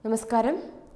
നമസ്കാരം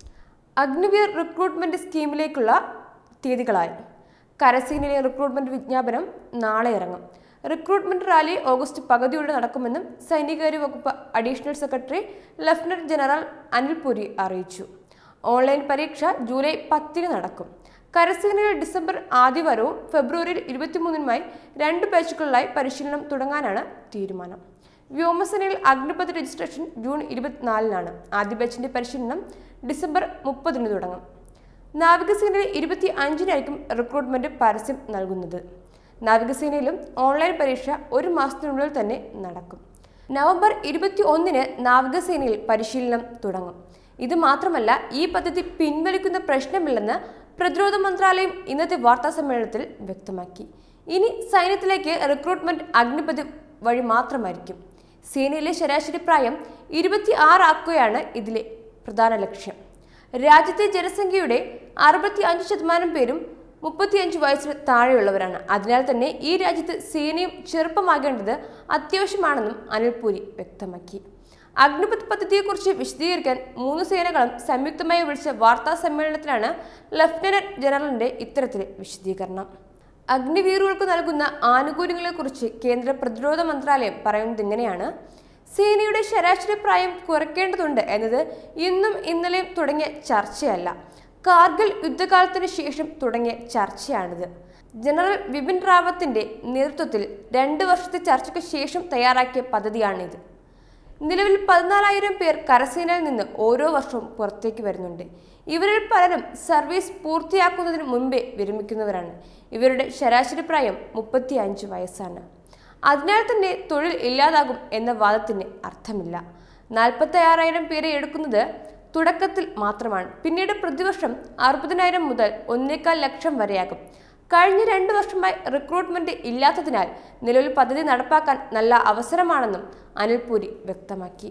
അഗ്നിവീർ റിക്രൂട്ട്മെന്റ് സ്കീമിലേക്കുള്ള തീയതികളായി കരസേനയിലെ റിക്രൂട്ട്മെന്റ് വിജ്ഞാപനം നാളെ ഇറങ്ങും റിക്രൂട്ട്മെന്റ് റാലി ഓഗസ്റ്റ് പകുതിയോടെ നടക്കുമെന്നും സൈനികകാര്യ വകുപ്പ് additional secretary lieutenant general Anil Puri അറിയിച്ചു ഓൺലൈൻ പരീക്ഷ ജൂലൈ പത്തിന് നടക്കും കരസേനയിൽ ഡിസംബർ ആദ്യവാരവും ഫെബ്രുവരിയിൽ ഇരുപത്തിമൂന്നിനുമായി രണ്ട് ബാച്ചുകളിലായി പരിശീലനം തുടങ്ങാനാണ് തീരുമാനം വ്യോമസേനയിൽ അഗ്നിപഥ രജിസ്ട്രേഷൻ ജൂൺ ഇരുപത്തിനാലിനാണ് ആദ്യ ബാച്ചിന്റെ പരിശീലനം ഡിസംബർ മുപ്പതിന് തുടങ്ങും നാവികസേനയിൽ ഇരുപത്തി അഞ്ചിനായിരിക്കും റിക്രൂട്ട്മെന്റ് പരസ്യം നൽകുന്നത് നാവികസേനയിലും ഓൺലൈൻ പരീക്ഷ ഒരു മാസത്തിനുള്ളിൽ തന്നെ നടക്കും നവംബർ ഇരുപത്തി ഒന്നിന് നാവികസേനയിൽ പരിശീലനം തുടങ്ങും ഇത് മാത്രമല്ല ഈ പദ്ധതി പിൻവലിക്കുന്ന പ്രശ്നമില്ലെന്ന് പ്രതിരോധ മന്ത്രാലയം ഇന്നത്തെ വാർത്താ സമ്മേളനത്തിൽ വ്യക്തമാക്കി ഇനി സൈന്യത്തിലേക്ക് റിക്രൂട്ട്മെന്റ് അഗ്നിപഥി വഴി മാത്രമായിരിക്കും സേനയിലെ ശരാശരി പ്രായം ഇരുപത്തി ആറാക്കുകയാണ് ഇതിലെ പ്രധാന ലക്ഷ്യം രാജ്യത്തെ ജനസംഖ്യയുടെ അറുപത്തി അഞ്ച് ശതമാനം പേരും മുപ്പത്തിയഞ്ച് വയസ്സിന് താഴെയുള്ളവരാണ് അതിനാൽ തന്നെ ഈ രാജ്യത്ത് സേനയും ചെറുപ്പമാകേണ്ടത് അത്യാവശ്യമാണെന്നും അനിൽപൂരി വ്യക്തമാക്കി അഗ്നിപത് പദ്ധതിയെക്കുറിച്ച് വിശദീകരിക്കാൻ മൂന്ന് സേനകളും സംയുക്തമായി വിളിച്ച വാർത്താ സമ്മേളനത്തിലാണ് ലഫ്റ്റനന്റ് ജനറലിന്റെ ഇത്തരത്തിലെ വിശദീകരണം അഗ്നിവീറുകൾക്ക് നൽകുന്ന ആനുകൂല്യങ്ങളെക്കുറിച്ച് കേന്ദ്ര പ്രതിരോധ മന്ത്രാലയം പറയുന്നത് ഇങ്ങനെയാണ് സേനയുടെ ശരാശരി പ്രായം കുറയ്ക്കേണ്ടതുണ്ട് എന്നത് ഇന്നും ഇന്നലെയും തുടങ്ങിയ ചർച്ചയല്ല കാർഗിൽ യുദ്ധകാലത്തിന് ശേഷം തുടങ്ങിയ ചർച്ചയാണിത് ജനറൽ ബിപിൻ റാവത്തിന്റെ നേതൃത്വത്തിൽ രണ്ട് വർഷത്തെ ചർച്ചയ്ക്ക് ശേഷം തയ്യാറാക്കിയ പദ്ധതിയാണിത് നിലവിൽ പതിനാലായിരം പേർ കരസേനയിൽ നിന്ന് ഓരോ വർഷവും പുറത്തേക്ക് വരുന്നുണ്ട് ഇവരിൽ പലരും സർവീസ് പൂർത്തിയാക്കുന്നതിന് മുമ്പേ വിരമിക്കുന്നവരാണ് ഇവരുടെ ശരാശരി പ്രായം മുപ്പത്തി അഞ്ച് വയസ്സാണ് അതിനാൽ തന്നെ തൊഴിൽ ഇല്ലാതാകും എന്ന വാദത്തിന് അർത്ഥമില്ല നാൽപ്പത്തി ആറായിരം പേരെ എടുക്കുന്നത് തുടക്കത്തിൽ മാത്രമാണ് പിന്നീട് പ്രതിവർഷം അറുപതിനായിരം മുതൽ ഒന്നേകാൽ ലക്ഷം വരെയാകും കഴിഞ്ഞ രണ്ട് വർഷമായി റിക്രൂട്ട്മെന്റ് ഇല്ലാത്തതിനാൽ നിലവിൽ പദ്ധതി നടപ്പാക്കാൻ നല്ല അവസരമാണെന്നും അനിൽപൂരി വ്യക്തമാക്കി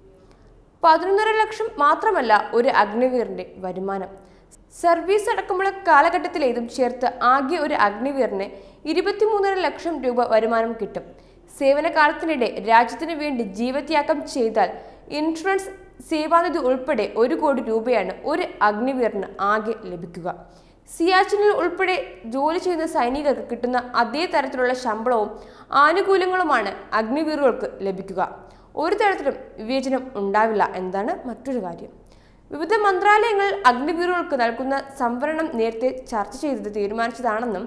പതിനൊന്നര ലക്ഷം മാത്രമല്ല ഒരു അഗ്നിവീറിന്റെ വരുമാനം സർവീസ് അടക്കമുള്ള കാലഘട്ടത്തിലേതും ചേർത്ത് ആകെ ഒരു അഗ്നിവീറിന് ഇരുപത്തിമൂന്നര ലക്ഷം രൂപ വരുമാനം കിട്ടും സേവനകാലത്തിനിടെ രാജ്യത്തിന് വേണ്ടി ജീവത്യാഗം ചെയ്താൽ ഇൻഷുറൻസ് സേവാനിധി ഉൾപ്പെടെ ഒരു കോടി രൂപയാണ് ഒരു അഗ്നിവീറിന് ആകെ ലഭിക്കുക സിയാച്ചിനിൽ ഉൾപ്പെടെ ജോലി ചെയ്യുന്ന സൈനികർക്ക് കിട്ടുന്ന അതേ തരത്തിലുള്ള ശമ്പളവും ആനുകൂല്യങ്ങളുമാണ് അഗ്നിവീറുകൾക്ക് ലഭിക്കുക ഒരു തരത്തിലും വിവേചനം ഉണ്ടാവില്ല എന്നതാണ് മറ്റൊരു കാര്യം വിവിധ മന്ത്രാലയങ്ങൾ അഗ്നിവീറുകൾക്ക് നൽകുന്ന സംവരണം നേരത്തെ ചർച്ച ചെയ്തത് തീരുമാനിച്ചതാണെന്നും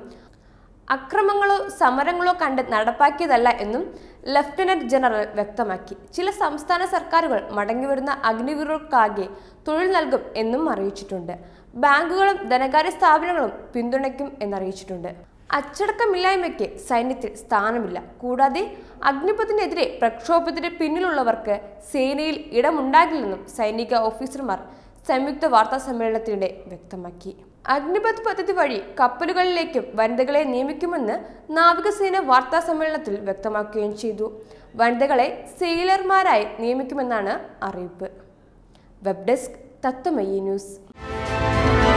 അക്രമങ്ങളോ സമരങ്ങളോ കണ്ട് നടപ്പാക്കിയതല്ല എന്നും ലഫ്റ്റനന്റ് ജനറൽ വ്യക്തമാക്കി ചില സംസ്ഥാന സർക്കാരുകൾ മടങ്ങിവരുന്ന അഗ്നിവീറുകൾക്കാകെ തൊഴിൽ നൽകും എന്നും അറിയിച്ചിട്ടുണ്ട് ബാങ്കുകളും ധനകാര്യ സ്ഥാപനങ്ങളും പിന്തുണയ്ക്കും എന്നറിയിച്ചിട്ടുണ്ട് അച്ചടക്കമില്ലായ്മയ്ക്ക് സൈന്യത്തിൽ സ്ഥാനമില്ല കൂടാതെ അഗ്നിപഥിനെതിരെ പ്രക്ഷോഭത്തിന് പിന്നിലുള്ളവർക്ക് സേനയിൽ ഇടമുണ്ടാകില്ലെന്നും സൈനിക ഓഫീസർമാർ സംയുക്ത വാർത്താ സമ്മേളനത്തിനിടെ വ്യക്തമാക്കി അഗ്നിപഥ് പദ്ധതി വഴി കപ്പലുകളിലേക്കും വനിതകളെ നിയമിക്കുമെന്ന് നാവികസേന വാർത്താ സമ്മേളനത്തിൽ വ്യക്തമാക്കുകയും ചെയ്തു വനിതകളെ സെയിലർമാരായി നിയമിക്കുമെന്നാണ് അറിയിപ്പ് വെബ് ഡെസ്ക് തത്വമയി ന്യൂസ്